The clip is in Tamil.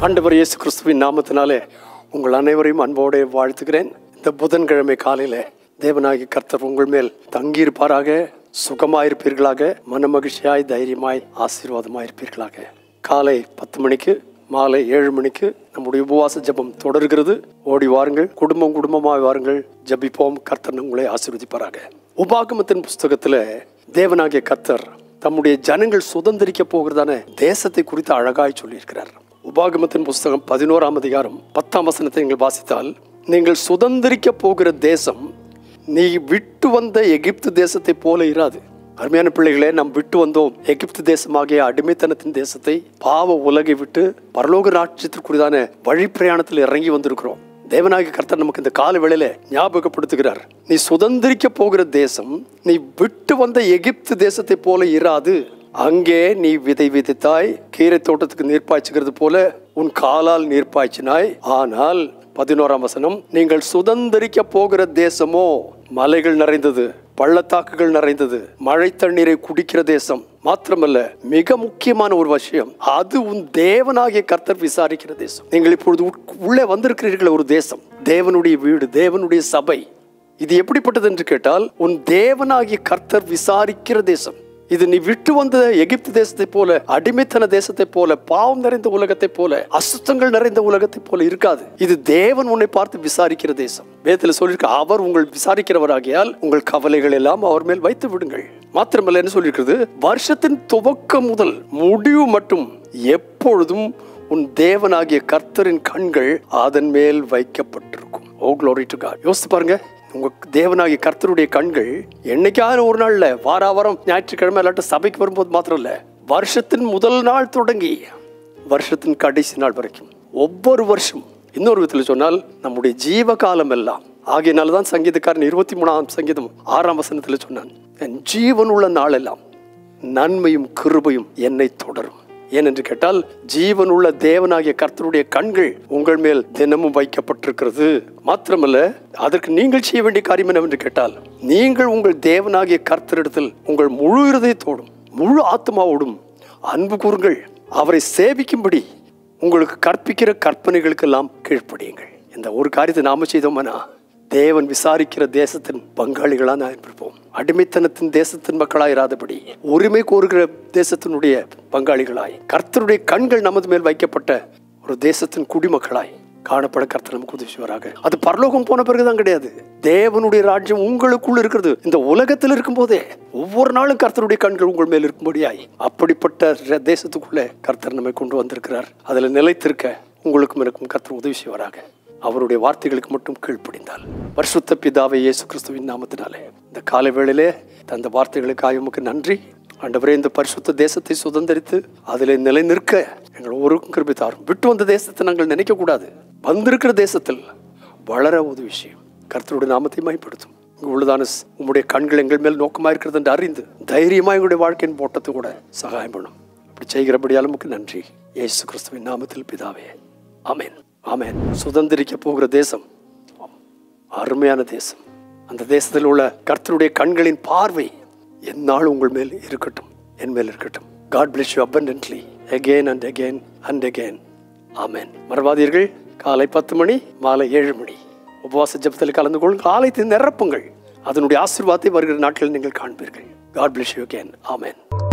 ஆண்டவர் இயேசு கிறிஸ்துவின் நாமத்தினாலே உங்கள் அனைவரையும் அன்போடு வாழ்த்துகிறேன் இந்த புதன்கிழமை காலையில தேவனாகி கர்த்தர் உங்கள் மேல் தங்கியிருப்பாராக சுகமாயிருப்பீர்களாக மனமகிழ்ச்சியாய் தைரியமாய் ஆசீர்வாதமாயிருப்பீர்களாக காலை பத்து மணிக்கு மாலை ஏழு மணிக்கு நம்முடைய உபவாச ஜெபம் தொடர்கிறது ஓடி வாருங்கள் குடும்பம் குடும்பமாய் வாருங்கள் ஜெபிப்போம் கர்த்தர் உங்களை ஆசீர்வதிப்பாராக உபாகமத்தின் புஸ்தகத்துல தேவனாகிய கர்த்தர் தம்முடைய ஜனங்கள் சுதந்திரிக்க போகிறதான தேசத்தை குறித்து அழகாய் சொல்லியிருக்கிறார் உபாகமத்தின் புஸ்தகம் பதினோராம் அதிகாரம் பத்தாம் வசனத்தை நீங்கள் வாசித்தால் நீங்கள் சுதந்திரிக்க போகிற தேசம் நீ விட்டு வந்த எகிப்து தேசத்தை போல இராது அருமையான பிள்ளைகளே நாம் விட்டு வந்தோம் எகிப்து தேசமாகிய அடிமைத்தனத்தின் தேசத்தை பாவ உலகை விட்டு பரலோக ராட்சியத்திற்குரியதான வழி பிரயாணத்தில் இறங்கி வந்திருக்கிறோம் தேவனாகிய கர்த்தர் நமக்கு இந்த கால வேளையில ஞாபகப்படுத்துகிறார் நீ சுதந்திரிக்க போகிற தேசம் நீ விட்டு வந்த எகிப்து தேசத்தை போல இராது அங்கே நீ விதை விதைத்தாய் கீரை தோட்டத்துக்கு நீர் பாய்ச்சுகிறது போல உன் காலால் நீர் பாய்ச்சினாய் ஆனால் பதினோராம் வசனம் நீங்கள் சுதந்திரிக்க போகிற தேசமோ மலைகள் நிறைந்தது பள்ளத்தாக்குகள் நிறைந்தது மழை தண்ணீரை குடிக்கிற தேசம் மாத்திரமல்ல மிக முக்கியமான ஒரு விஷயம் அது உன் தேவனாகிய கர்த்தர் விசாரிக்கிற தேசம் நீங்கள் இப்பொழுது உட்- உள்ளே வந்திருக்கிறீர்கள் ஒரு தேசம் தேவனுடைய வீடு தேவனுடைய சபை இது எப்படிப்பட்டது என்று கேட்டால் உன் தேவனாகிய கர்த்தர் விசாரிக்கிற தேசம் இது நீ விட்டு வந்த எகிப்து தேசத்தை போல அடிமைத்தன தேசத்தை போல பாவம் நிறைந்த உலகத்தை போல அசுத்தங்கள் நிறைந்த உலகத்தை போல இருக்காது இது தேவன் உன்னை பார்த்து விசாரிக்கிற தேசம் வேதத்தில் சொல்லியிருக்க அவர் உங்கள் விசாரிக்கிறவராகியால் உங்கள் கவலைகள் எல்லாம் அவர் மேல் வைத்து விடுங்கள் மாத்திரமல்ல என்ன சொல்லியிருக்கிறது வருஷத்தின் துவக்கம் முதல் முடிவு மட்டும் எப்பொழுதும் உன் தேவனாகிய கர்த்தரின் கண்கள் அதன் மேல் வைக்கப்பட்டிருக்கும் ஓ glory to God யோசித்து பாருங்க உங்க தேவனாகிய கர்த்தருடைய கண்கள் என்னைக்காவது ஒரு நாள்ல வார வாரம் ஞாயிற்றுக்கிழமை இல்லாட்ட சபைக்கு வரும்போது மாத்திரம் இல்ல வருஷத்தின் முதல் நாள் தொடங்கி வருஷத்தின் கடைசி நாள் வரைக்கும் ஒவ்வொரு வருஷம் இன்னொரு விதத்தில் சொன்னால் நம்முடைய ஜீவ காலம் எல்லாம் ஆகையினால தான் சங்கீதக்காரன் இருபத்தி மூணாம் சங்கீதம் ஆறாம் வசனத்தில் சொன்னான் என் ஜீவனுள்ள நாளெல்லாம் நன்மையும் கிருபையும் என்னை தொடரும் ஏனென்று கேட்டால் ஜீவனுள்ள தேவனாகிய கர்த்தருடைய கண்கள் உங்கள் மேல் தினமும் வைக்கப்பட்டிருக்கிறது மாத்திரமல்ல அதற்கு நீங்கள் செய்ய வேண்டிய காரியம் என்னவென்று கேட்டால் நீங்கள் உங்கள் தேவனாகிய கர்த்தரிடத்தில் உங்கள் முழு இருதயத்தோடும் முழு ஆத்மாவோடும் அன்பு கூறுங்கள் அவரை சேவிக்கும்படி உங்களுக்கு கற்பிக்கிற கற்பனைகளுக்கெல்லாம் கீழ்ப்படியுங்கள் இந்த ஒரு காரியத்தை நாம செய்தோம்னா தேவன் விசாரிக்கிற தேசத்தின் பங்காளிகளா நான் இருப்போம் அடிமைத்தனத்தின் தேசத்தின் மக்களாயிராதபடி உரிமை கோருகிற தேசத்தினுடைய பங்காளிகளாய் கர்த்தருடைய கண்கள் நமது மேல் வைக்கப்பட்ட ஒரு தேசத்தின் குடிமக்களாய் காணப்பட கர்த்தர் நமக்கு உதவி செய்வாராக அது பரலோகம் போன பிறகுதான் கிடையாது தேவனுடைய ராஜ்யம் உங்களுக்குள் இருக்கிறது இந்த உலகத்தில் இருக்கும் போதே ஒவ்வொரு நாளும் கர்த்தருடைய கண்கள் உங்கள் மேல் இருக்கும்படியாய் அப்படிப்பட்ட ர- தேசத்துக்குள்ளே கர்த்தர் நம்மை கொண்டு வந்திருக்கிறார் அதில் நிலைத்திருக்க உங்களுக்கும் எனக்கும் கர்த்தர் உதவி செய்வாராக அவருடைய வார்த்தைகளுக்கு மட்டும் கீழ்ப்படிந்தால் பரிசுத்த பிதாவை இயேசு கிறிஸ்துவின் நாமத்தினாலே இந்த காலை வேளையிலே தந்த வார்த்தைகளுக்காக உமக்கு நன்றி ஆண்டவரே இந்த பரிசுத்த தேசத்தை சுதந்திரித்து அதிலே நிலை நிற்க எங்கள் ஒருவருக்கும் கிருபை தாரும் விட்டு வந்த தேசத்தை நாங்கள் நினைக்க கூடாது வந்திருக்கிற தேசத்தில் வளர உதவி செய்யும் கர்த்தருடைய நாமத்தை மைப்படுத்தும் இங்கு உள்ளதான ஸ்- உம்முடைய கண்கள் எங்கள் மேல் நோக்கமாக இருக்கிறது என்று அறிந்து தைரியமாக எங்களுடைய வாழ்க்கையின் போட்டத்தை கூட சகாயம் பண்ணும் அப்படி செய்கிறபடியால் உமக்கு நன்றி இயேசு கிறிஸ்துவின் நாமத்தில் பிதாவே ஆமென் ஆமென் சுதந்திரிக்க போகிற தேசம் அருமையான தேசம் அந்த தேசத்தில் உள்ள கர்த்தருடைய கண்களின் பார்வை எந்நாள் உங்கள் மேல் இருக்கட்டும் என் மேல் இருக்கட்டும் God bless you abundantly again and again and again amen மறவாதீர்கள் காலை பத்து மணி மாலை ஏழு மணி உபவாச ஜெபத்தில் கலந்து கொள்ளுங்கள் ஆலயத்தை நிரப்புங்கள் அதனுடைய ஆசீர்வாதத்தை வருகிற நாட்களில் நீங்கள் காண்பீர்கள் God bless you again amen